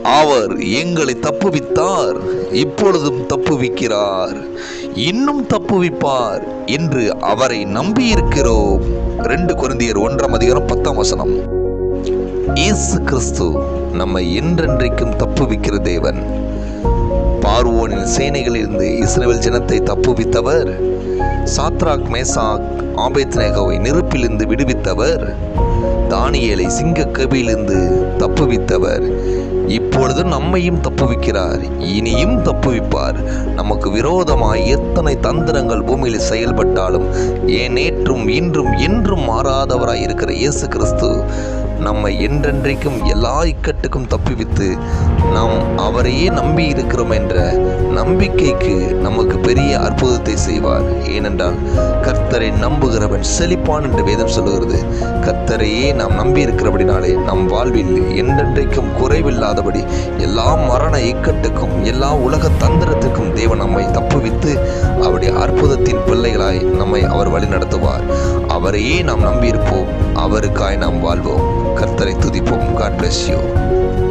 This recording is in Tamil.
அவர் எங்களை தப்புவித்தார் இப்பொழுதும் தப்புவிக்கிறார் இன்னும் தப்புவிப்பார் என்று அவரை நம்பியிருக்கிறோம் ரெண்டு குருந்தியர் ஒன்றாம் அதிகாரம் பத்தாம் வசனம் இயேசு கிறிஸ்து நம்மை என்றென்றைக்கும் தப்புவிக்கிற தேவன் பார்வோனின் சேனைகளிலிருந்து இஸ்ரேல் ஜனத்தை தப்புவித்தவர் சாத்ராக் மேசாக் ஆபேத்நேகோவை நெருப்பிலிருந்து விடுவித்தவர் தானியேலை சிங்க கபிலிருந்து தப்புவித்தவர் இப்பொழுது நம்மையும் தப்புவிக்கிறார் இனியும் தப்புவிப்பார் நமக்கு விரோதமாய் எத்தனை தந்திரங்கள் பூமியில் செயல்பட்டாலும் ஏன் நேற்றும் இன்றும் என்றும் மாறாதவராய் இருக்கிற இயேசு கிறிஸ்து நம்மை என்றென்றைக்கும் எல்லா இக்கட்டுக்கும் தப்புவித்து நாம் அவரையே நம்பி இருக்கிறோம் என்ற நம்பிக்கைக்கு நமக்கு பெரிய அற்புதத்தை செய்வார் ஏனென்றால் கர்த்தரை நம்புகிறவன் செழிப்பான் என்று வேதம் சொல்லுகிறது கர்த்தரையே நாம் நம்பி இருக்கிறபடினாலே நம் வாழ்வில் என்றென்றைக்கும் குறைவில்லாதபடி எல்லா மரண இக்கட்டுக்கும் எல்லா உலக தந்திரத்துக்கும் தேவன் நம்மை தப்புவித்து அவருடைய அற்புதத்தின் பிள்ளைகளாய் நம்மை அவர் வழி நடத்துவார் அவரையே நாம் நம்பியிருப்போம் அவருக்காய் நாம் வாழ்வோம் கர்த்தரை துதிப்போம் காட் bless you